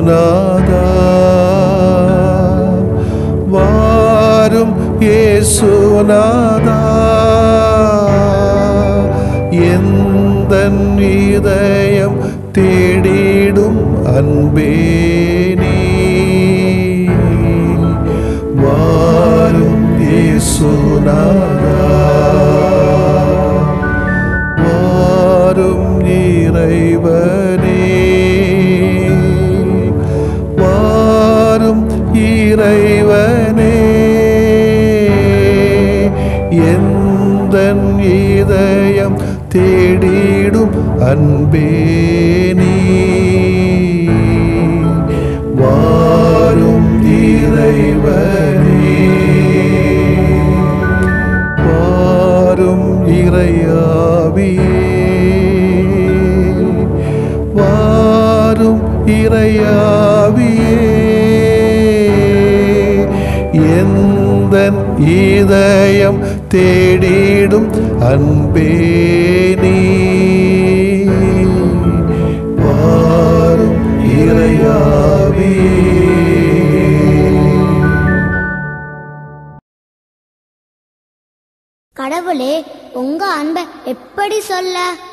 இயேசுநாதா வாரும் இயேசுநாதா எந்த இதயம் தேடிடும் அன்பே நீ வாரும் இயேசுநாதா வாரும் இறைவனே வாரும் இறைவனே எந்த இதயம் தேடிடும் அன்பே நீ வாரும் இறைவனே வாரும் இறையாவியே வாரும் இறையாவியே எந்த இதயம் தேடிடும் அன்பே நீ வாரும் இறையாவியே கடவுளே உங்க அன்பை எப்படி சொல்ல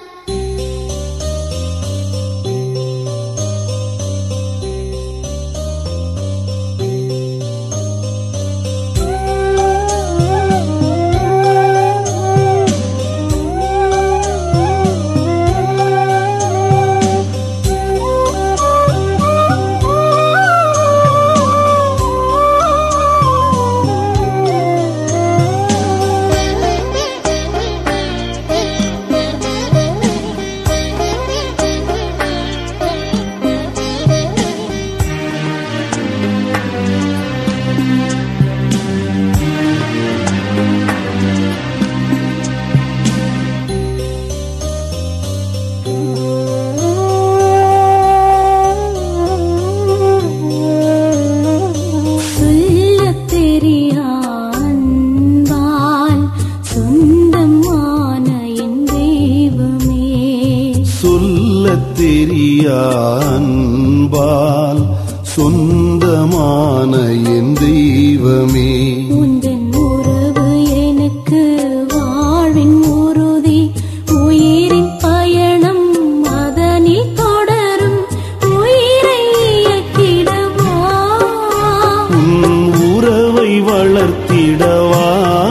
சொல்லத் தெரியா அன்பால் சொந்தமான என் தெய்வமே சொல்லத் தெரியா அன்பால் சொந்தமான என் தெய்வமே உந்தன் உறவு எனக்கு வாழ்வின் உறுதி உயிரின் பயணம் அதனில் தொடரும் உயிரை இயக்கிடவா உன் உறவை வளர்த்திடவா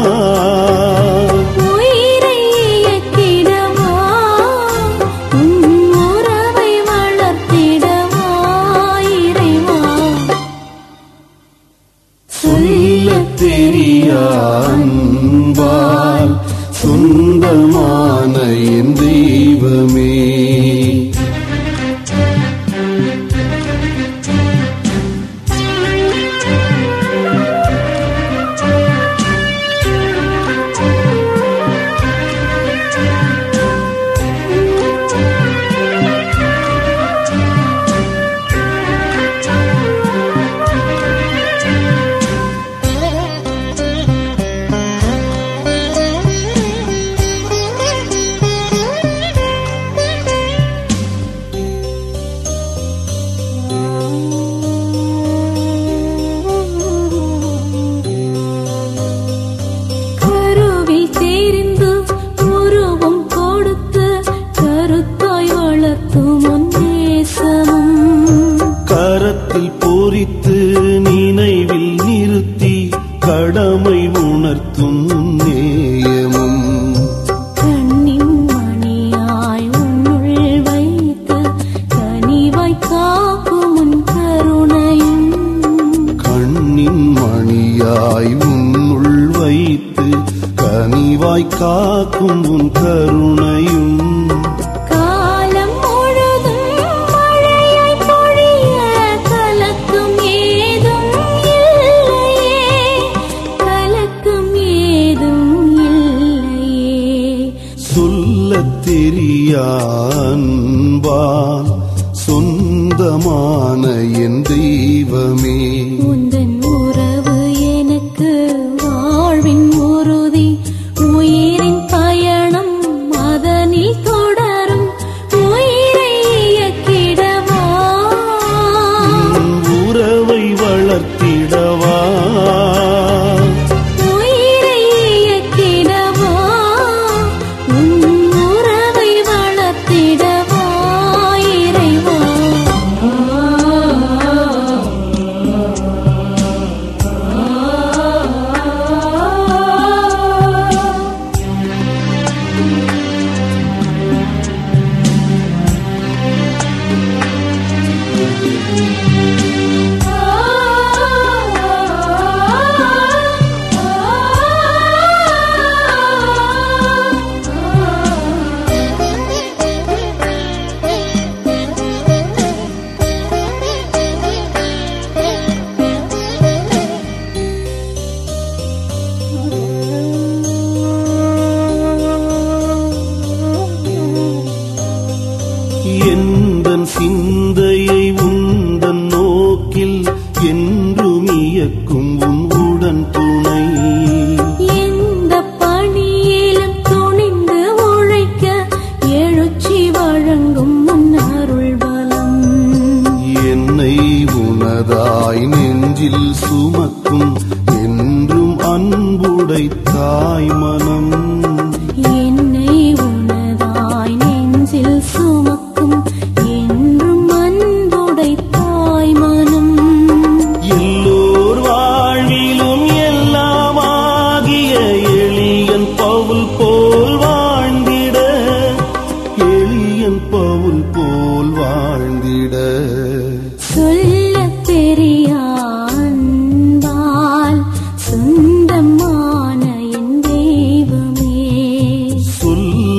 உயிரை இயக்கிடவா உன் உறவை வளர்த்திடவா இறைவா சொல்லத் தெரியா அன்பால் சொந்தமான என் தெய்வமே கருவில் தெரிந்து உருவம் கொடுத்து கருத்தாய் வளர்த்தும் உன் நேசமும் கரத்தில் பொறித்து நினைவில் நிறுத்தி கடமை உணர்த்தும் நேயமும் கண்ணின் மணியாய் உன்னுள் வைத்து கனிவாய் காக்கும் உன் கருணையும் கண்ணின் மணியாய் உன்னுள் வைத்து கனிவாய் காக்கும் உன் கருணையும் காலம் முழுதும் மழையாய் பொழிய கலக்கம் ஏதும் இல்லையே கலக்கம் ஏதும் இல்லையே சொல்லத் தெரியா அன்பால் சொந்தமான என் தெய்வமே உந்தன் உறவு எனக்கு வாழ்வின் உறுதி உயிரின் பயணம் அதனில் தொடரும் உயிரை இயக்கிடவா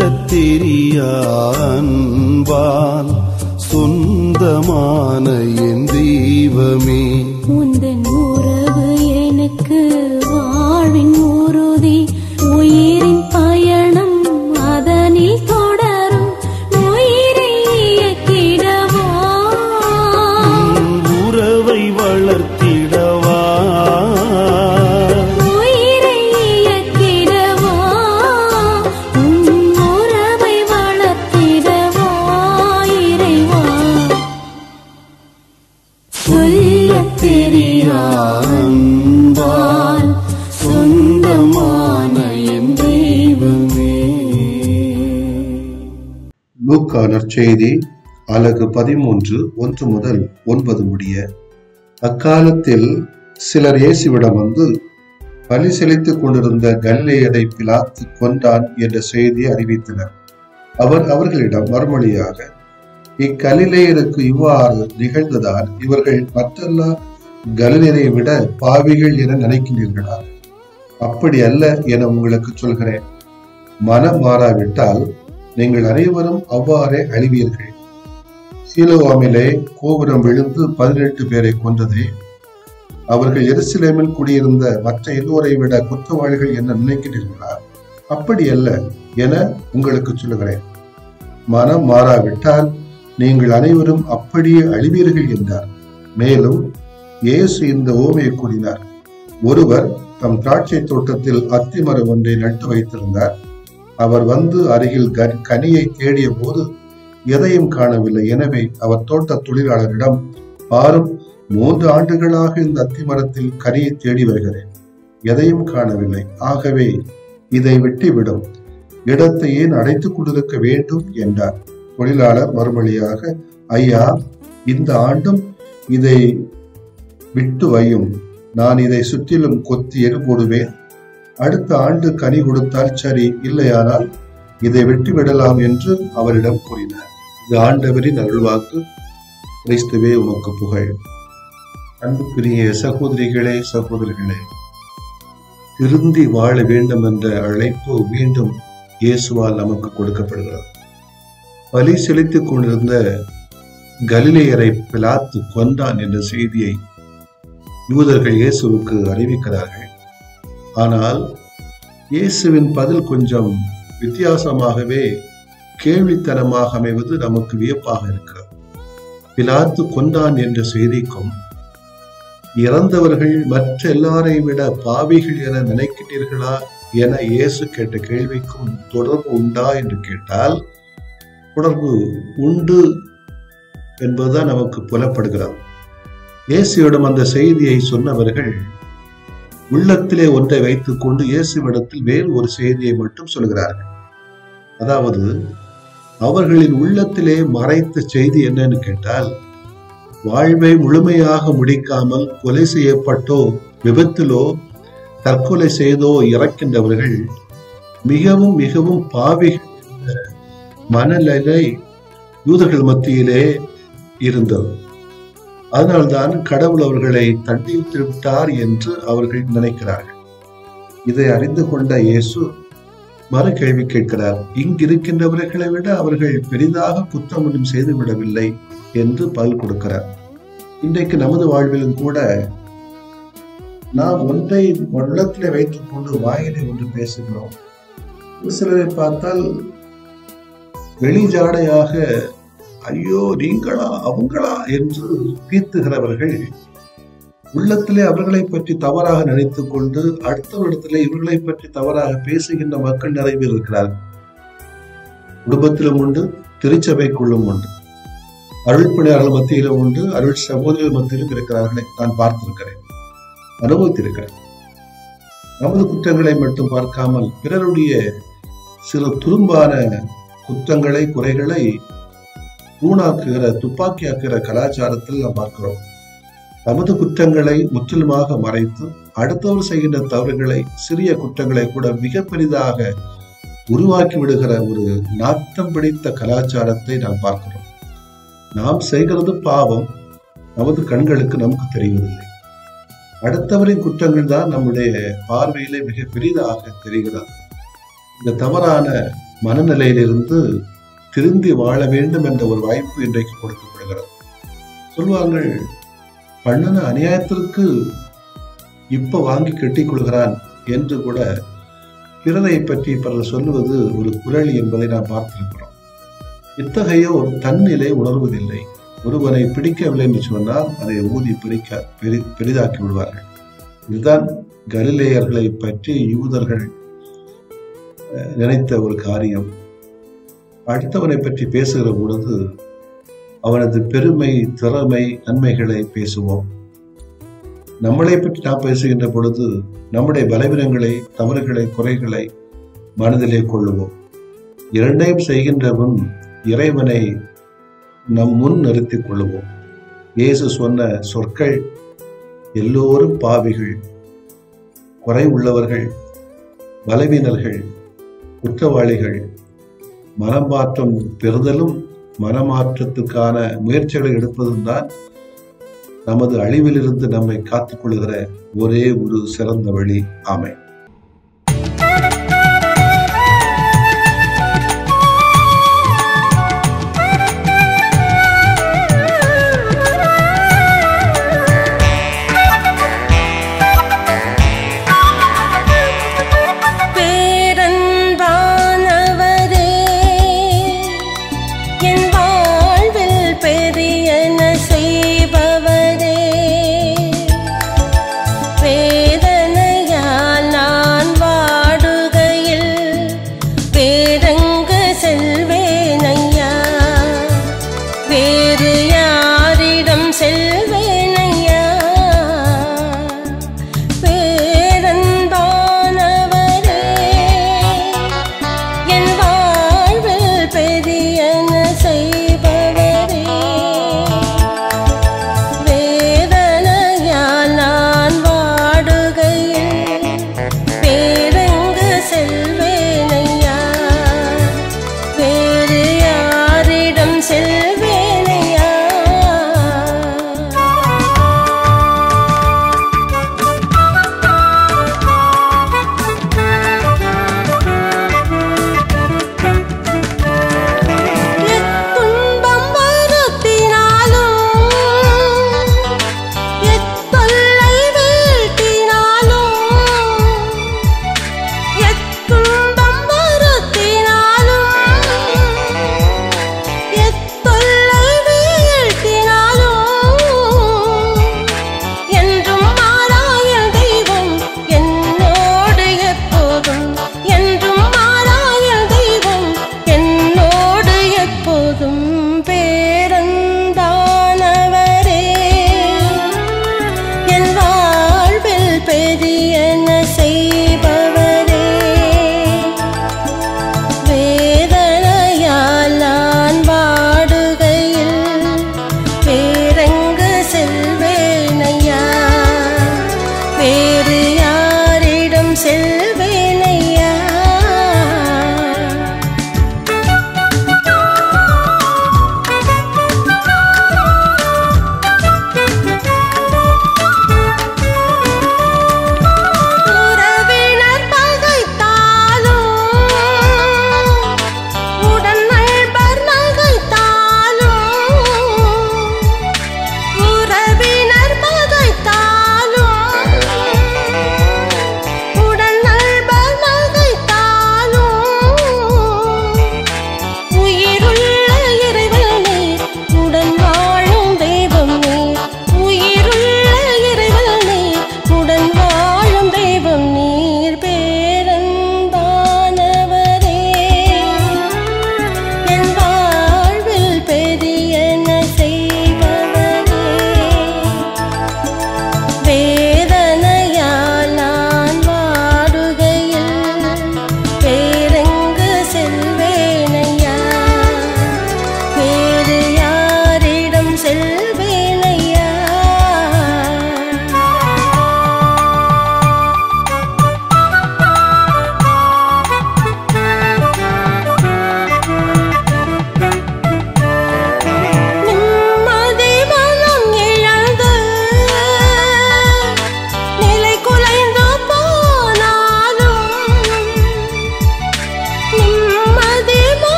சொல்லத் தெரியா அன்பால் சொந்தமான என் தெய்வமே உந்தன் உறவு எனக்கு வாழ்வின் உறுதி உயிரின் பயணம் அதனில் தொடரும் உயிரை இயக்கிடவா உன் உறவை வளர்த்திடவா உயிரை இயக்கிடவா உன் உறவை வளர்த்திடவா இறைவா சொல்லத் தெரியா அன்பால் சொந்தமான என் தெய்வமே லூக்கா நற்செய்தி அலகு பதிமூன்று ஒன்று முதல் ஒன்பது முடிய அக்காலத்தில் சிலர் இயேசுவிடம் வந்து பலி செலுத்திக் கொண்டிருந்த கலிலேயரை பிலாத்து கொன்றான் என்ற செய்தியை அறிவித்தனர் அவர் அவர்களிடம் மறுமொழியாக இக்கலிலேயருக்கு இவ்வாறு நிகழ்ந்ததால் இவர்கள் மற்றெல்லா கலிலேயரை விட பாவிகள் என நினைக்கின்றீர்களா அப்படி அல்ல என உங்களுக்கு சொல்கிறேன் மனம் மாறாவிட்டால் நீங்கள் அனைவரும் அவ்வாறே அழிவீர்கள் சீலோவாமிலே கோபுரம் விழுந்து பதினெட்டு பேரை கொன்றதே அவர்கள் எருசலேமில் குடியிருந்த மற்ற எல்லோரை விட குற்றவாளிகள் என்ன நினைக்கிறீர்களா அப்படி அல்ல என உங்களுக்கு சொல்லுகிறேன் மனம் மாறாவிட்டால் நீங்கள் அனைவரும் அப்படியே அழிவீர்கள் என்றார் மேலும் இயேசு இந்த ஓமையை கூறினார் ஒருவர் தம் திராட்சை தோட்டத்தில் அத்திமரம் ஒன்றை நட்டு வைத்திருந்தார் அவர் வந்து அருகில் க- கனியை தேடிய போது எதையும் காணவில்லை எனவே அவர் தோட்ட தொழிலாளரிடம் பாரும் மூன்று ஆண்டுகளாக இந்த அத்திமரத்தில் கனியை தேடி வருகிறேன் எதையும் காணவில்லை ஆகவே இதை விட்டுவிடும் இடத்தை ஏன் அடைத்துக் கொண்டிருக்க வேண்டும் என்றார் தொழிலாளர் மறுமொழியாக ஐயா இந்த ஆண்டும் இதை விட்டு வையும் நான் இதை சுற்றிலும் கொத்தி எரு போடுவேன் அடுத்த ஆண்டு கனி கொடுத்தால் சரி இல்லையானால் இதை வெட்டி விடலாம் என்று அவரிடம் கூறினார் இது ஆண்டவரின் அருள்வாக்கு கிறிஸ்துவே உமக்கு புகழ் அன்புக்குரிய சகோதரிகளே சகோதரர்களே திருந்தி வாழ வேண்டும் என்ற அழைப்பு மீண்டும் இயேசுவால் நமக்கு கொடுக்கப்படுகிறது பலி செலுத்திக் கொண்டிருந்த கலிலேயரை பிலாத்து கொன்றான் என்ற செய்தியை யூதர்கள் இயேசுவுக்கு அறிவிக்கிறார்கள் ஆனால் இயேசுவின் பதில் கொஞ்சம் வித்தியாசமாகவே கேள்வித்தனமாக அமைவது நமக்கு வியப்பாக இருக்கிறது பிலாத்து கொண்டான் என்ற செய்திக்கும் இறந்தவர்கள் மற்ற எல்லாரை விட பாவிகள் என நினைக்கிறீர்களா என இயேசு கேட்ட கேள்விக்கும் தொடர்பு உண்டா என்று கேட்டால் தொடர்பு உண்டு என்பதுதான் நமக்கு புலப்படுகிறது இயேசுவிடம் அந்த செய்தியை சொன்னவர்கள் உள்ளத்திலே ஒன்றை வைத்துக் கொண்டு இயேசுவிடத்தில் வேறு ஒரு செய்தியை மட்டும் சொல்கிறார்கள் அதாவது அவர்களின் உள்ளத்திலே மறைத்த செய்தி என்னன்னு கேட்டால் வாழ்வை முழுமையாக முடிக்காமல் கொலை செய்யப்பட்டோ விபத்திலோ தற்கொலை செய்தோ இறக்கின்றவர்கள் மிகவும் மிகவும் பாவிகள் என்ற மனநிலை யூதர்கள் மத்தியிலே இருந்தது அதனால்தான் கடவுள் அவர்களை தண்டித்து விட்டார் என்று அவர்கள் நினைக்கிறார்கள் இதை அறிந்து கொண்ட இயேசு மறு கேள்வி கேட்கிறார் இங்கிருக்கின்றவர்களை விட அவர்கள் பெரிதாக குற்றம் ஒன்றும் செய்து விடவில்லை என்று பதில் கொடுக்கிறார் இன்றைக்கு நமது வாழ்விலும் கூட நாம் ஒன்றை உள்ளத்திலே வைத்துக் கொண்டு வாயிலை ஒன்று பேசுகிறோம் ஒரு சிலரை பார்த்தால் வெளிஜாடையாக ஐயோ நீங்களா அவங்களா என்று பீத்துகிறவர்கள் உள்ளத்திலே அவர்களை பற்றி தவறாக நினைத்துக் கொண்டு அடுத்தவரிடத்திலே இவர்களை பற்றி தவறாக பேசுகின்ற மக்கள் நிறைய பேர் இருக்கிறார்கள் குடும்பத்திலும் உண்டு திருச்சபைக்குள்ளும் உண்டு அருள் பணியாளர்கள் மத்தியிலும் உண்டு அருள் சகோதரிகள் மத்தியிலும் இருக்கிறார்களை நான் பார்த்திருக்கிறேன் அனுபவித்திருக்கிறேன் நமது குற்றங்களை மட்டும் பார்க்காமல் பிறருடைய சில துரும்பான குற்றங்களை குறைகளை தூணாக்குகிற துப்பாக்கியாக்குகிற கலாச்சாரத்தில் நாம் பார்க்கிறோம் நமது குற்றங்களை முற்றிலுமாக மறைத்து அடுத்தவர் செய்கின்ற தவறுகளை சிறிய குற்றங்களை கூட மிக பெரிதாக உருவாக்கி விடுகிற ஒரு நாட்டம் பிடித்த கலாச்சாரத்தை நாம் பார்க்கிறோம் நாம் செய்கிறது பாவம் நமது கண்களுக்கு நமக்கு தெரிவதில்லை அடுத்தவரின் குற்றங்கள் தான் நம்முடைய பார்வையிலே மிக பெரிதாக தெரிகிறது இந்த தவறான மனநிலையிலிருந்து திருந்தி வாழ வேண்டும் என்ற ஒரு வாய்ப்பு இன்றைக்கு கொடுக்கப்படுகிறது சொல்வார்கள் பண்ணன அநியாயத்திற்கு இப்ப வாங்கி கட்டிக் கொள்கிறான் என்று கூட பிறரை பற்றி பலர் சொல்லுவது ஒரு குரல் என்பதை நாம் பார்த்திருக்கிறோம் இத்தகையோர் தன்னிலை உணர்வதில்லை ஒருவனை பிடிக்கவில்லை என்று சொன்னால் அதை ஊதி பிரிக்க பெரி பெரிதாக்கி விடுவார்கள் இதுதான் கலிலேயர்களை பற்றி யூதர்கள் அஹ், நினைத்த ஒரு காரியம் அடுத்தவனை பற்றி பேசுகிற பொழுது அவனது பெருமை திறமை நன்மைகளை பேசுவோம் நம்மளை பற்றி நாம் பேசுகின்ற பொழுது நம்முடைய பலவீனங்களை தவறுகளை குறைகளை மனதிலே கொள்ளுவோம் இரண்டையும் செய்கின்ற முன் இறைவனை நம் முன் நிறுத்திக் கொள்ளுவோம் இயேசு சொன்ன சொற்கள் எல்லோரும் பாவிகள் குறை உள்ளவர்கள் பலவீனர்கள் குற்றவாளிகள் மனமாற்றம் பெறுதலும் மனமாற்றத்துக்கான முயற்சிகளை எடுப்பதும் தான் நமது அழிவிலிருந்து நம்மை காத்துக் கொள்கிற ஒரே ஒரு சிறந்த வழி ஆமை பேரன்பானவரே என் வாழ்வில் பெரியன செய்பவரே வேதனையால் நான்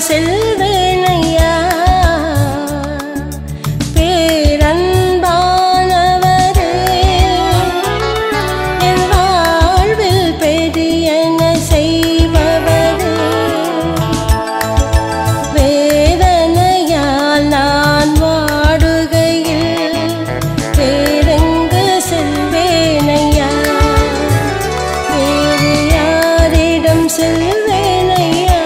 செல்வேனையா பேரன்பானவரே என் வாழ்வில் பெரியன செய்பவரே வேதனையால் நான் வாடுகையில் வேறெங்கு செல்வேனையா வேறு யாரிடம் செல்வேனையா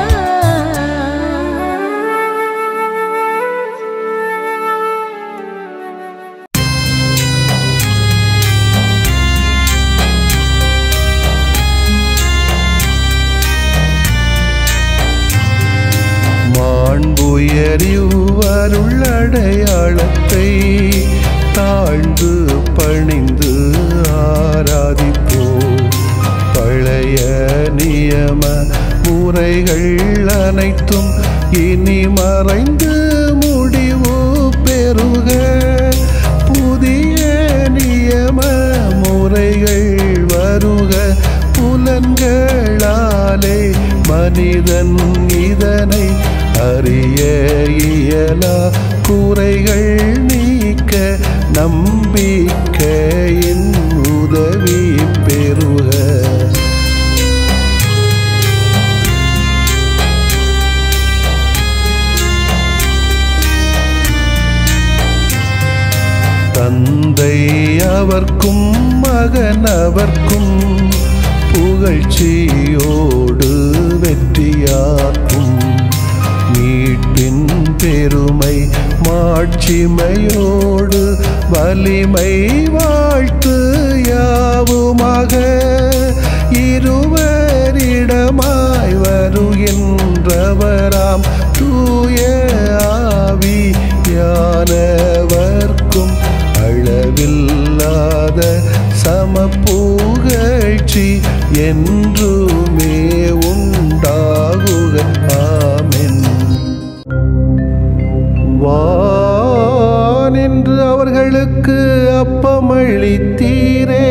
மாண்புயரிவருள்ளடையாளத்தை தாழ்ந்து பணிந்து ஆராதிப்போம் பழைய நியம முறைகள் அனைத்தும் இனி மறைந்து முடிவு பெறுக புதிய நியம முறைகள் வருக புலன்களாலே மனிதன் இதனை அறிய இயலா குறைகள் நீக்க நம்பிக்கையின் உதவி பெறுக தந்தை அவர்க்கும் மகன் அவர்க்கும் புகழ்ச்சியோடு வெற்றியாக்கும் மீட்பின் பெருமை மாட்சிமையோடு வலிமை வாழ்த்து யாவுமாக இருவரிடமாய் வருகின்றவராம் தூய ஆவி யானவர்க்கும் அளவில்லாத சமப்புகழ்ச்சி என்றுமே உண்டாகுக ஆமென் வானின்று அவர்களுக்கு அப்பமளித்தீரே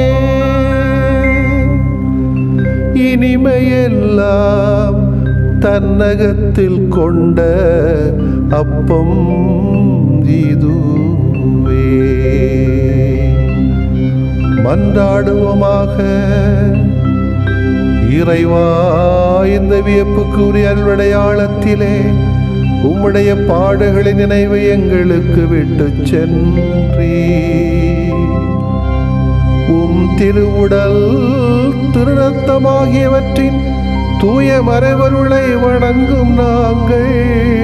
இனிமையெல்லாம் தன்னகத்தில் கொண்ட அப்பம் இதுவே மன்றாடுவோமாக இறைவா இந்த வியப்புக்குரிய அல்வடையாளத்திலே உம்முடைய பாடுகளின் நினைவு எங்களுக்கு விட்டு சென்றீ உம் திருவுடல் திருநத்தமாகியவற்றின் தூய மறைவருளை வணங்கும் நாங்கள்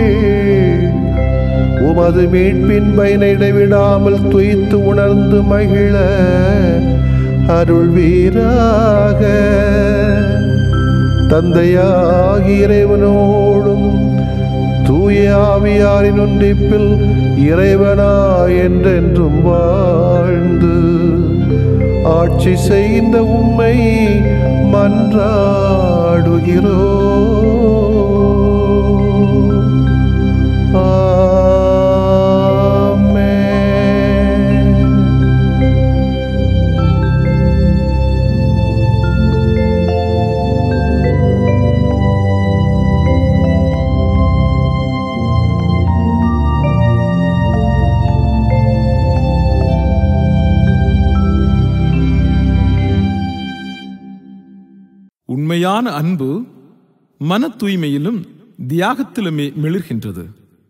உமது மீட்பின் பயனை இடைவிடாமல் துய்த்து உணர்ந்து மகிழ அருள் வீராக தந்தையாகி இறைவனோடும் தூய ஆவியாரின் ஒன்றிப்பில் இறைவனா என்றென்றும் வாழ்ந்து ஆட்சி செய்கின்ற உம்மை மன்றாடுகிறோ உண்மையான அன்பு மன தூய்மையிலும் தியாகத்திலுமே மிளிர்கின்றது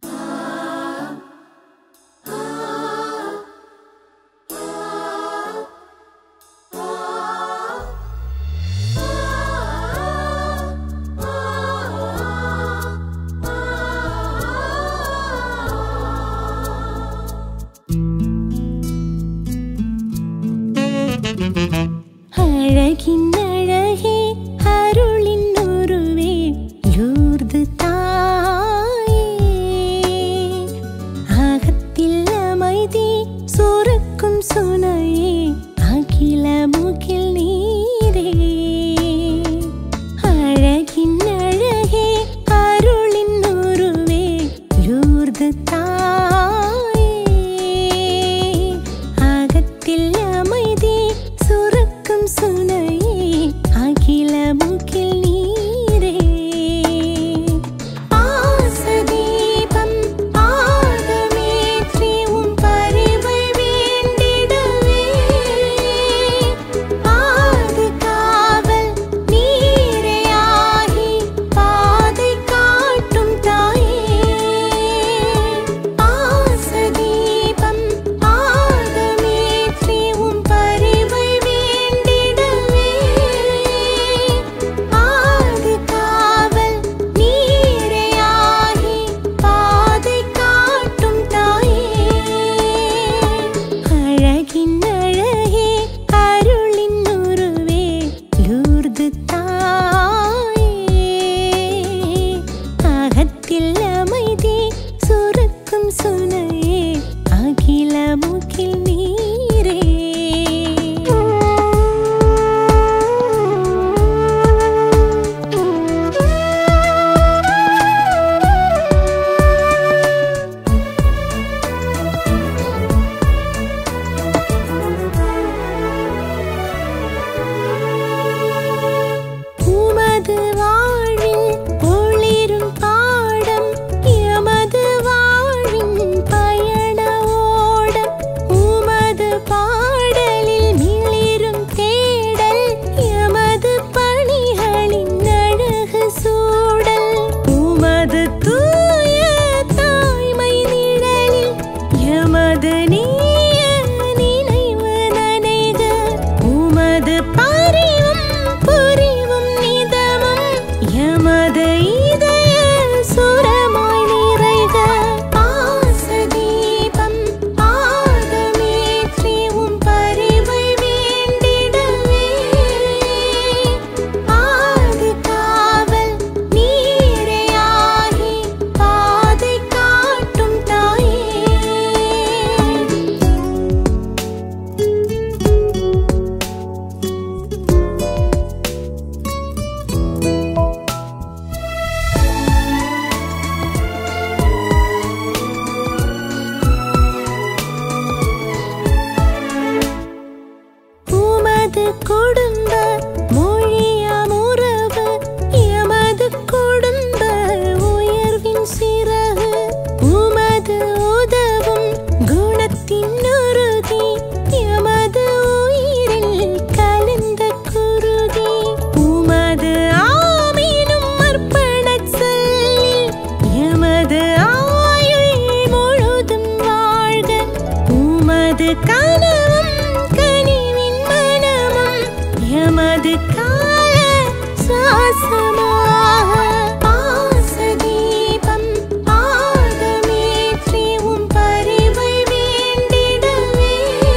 அழகின் அழகே அருளின் உருவே லூர்து தாயே அகத்தில் அமைதி சுரக்கும் சுனையே அகில முகில் நீரே அழகின் அழகே அருளின் உருவே லூர்து தாயே அகத்தில் அமைதி சுரக்கும் சுனையே அகில முகில் நீரே எமது குடும்ப மொழியாம் உறவு எமது குடும்ப உயர்வின் சிறகு உமது உதவும் குணத்தின் உறுதி எமது உயிரில் கலந்த குருதி உமது ஆமீனும் அர்ப்பணச் சொல்லில் எமது ஆயுள் முழுதும் வாழ்க உமது கனவும் கனிவின் மனமும் எமது கால சுவாசமாக பாசதீபம் ஆகமேற்றி உம் பரிவை வேண்டிடவே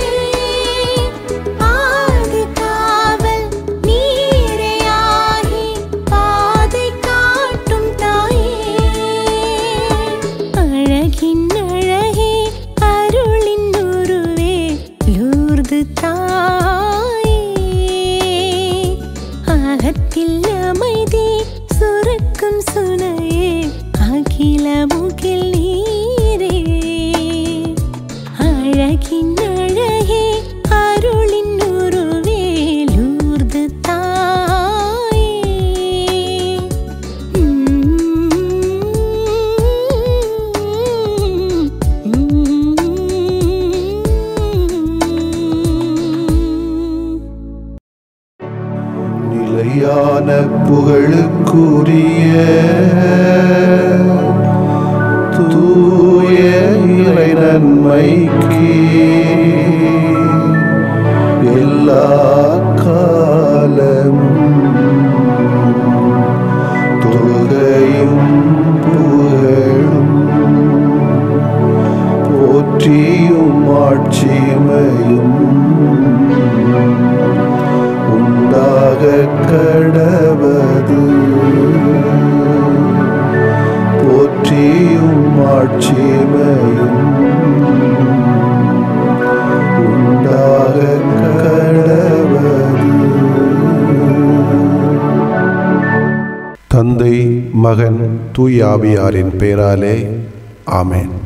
ஆதி காவல் நீரையாகி பாதை காட்டும் தாயே அழகின் அழகே அருளின் உருவே லூர்து தாயே அகத்தில் அமைதி சுரக்கும் சுனையே அகில முகில் நீரே அழகின் அழகே அருளின் உருவே லூர்து தாயே நிலையான புகழுக்குரிய தூய இறை நன்மைக்கு எல்லா காலம் தொழுகையும் புகழும் போற்றியும் ஆட்சிமையும் உண்டாக கடவது போற்றியும் ஆட்சிமையும் உண்டாக கடவது தந்தை மகன் தூயாவியாரின் பெயராலே ஆமென்